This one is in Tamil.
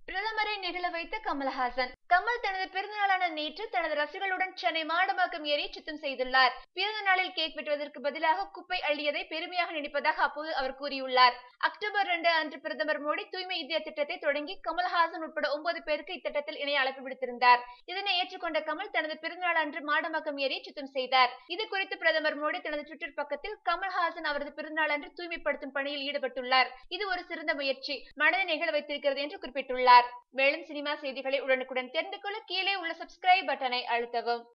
பிரதமரை நிகழ வைத்த கமல்ஹாசன் கமல் தனது பிறந்தநாளான நேற்று தனது ரசிகர்களுடன் சென்னை மாடமாக்கம் ஏறி சுத்தம் செய்துள்ளார் பிறந்த நாளில் கேக் வெட்டுவதற்கு பதிலாக குப்பை அள்ளியதை பெருமையாக நினைப்பதாக அப்போது அவர் கூறியுள்ளார் அக்டோபர் இரண்டு அன்று பிரதமர் மோடி தூய்மை இந்தியா திட்டத்தை தொடங்கி கமல்ஹாசன் உட்பட ஒன்பது பேருக்கு இத்திட்டத்தில் இணைய அழைப்பு விடுத்திருந்தார் இதனை ஏற்றுக்கொண்ட கமல் தனது பிறந்தநாள் அன்று மாடமாக்கம் ஏறி சுத்தம் செய்தார் இது குறித்து பிரதமர் மோடி தனது ட்விட்டர் பக்கத்தில் கமல்ஹாசன் அவரது பிறந்தநாள் அன்று தூய்மைப்படுத்தும் பணியில் ஈடுபட்டுள்ளார் இது ஒரு சிறந்த முயற்சி மனதை நிகழ வைத்திருக்கிறது என்று குறிப்பிட்டுள்ளார் மேலும் சினிமா செய்திகளை உடனுக்குடன் தெரிந்து கொள்ள கீழே உள்ள சப்ஸ்கிரைப் பட்டனை அழுத்தவும்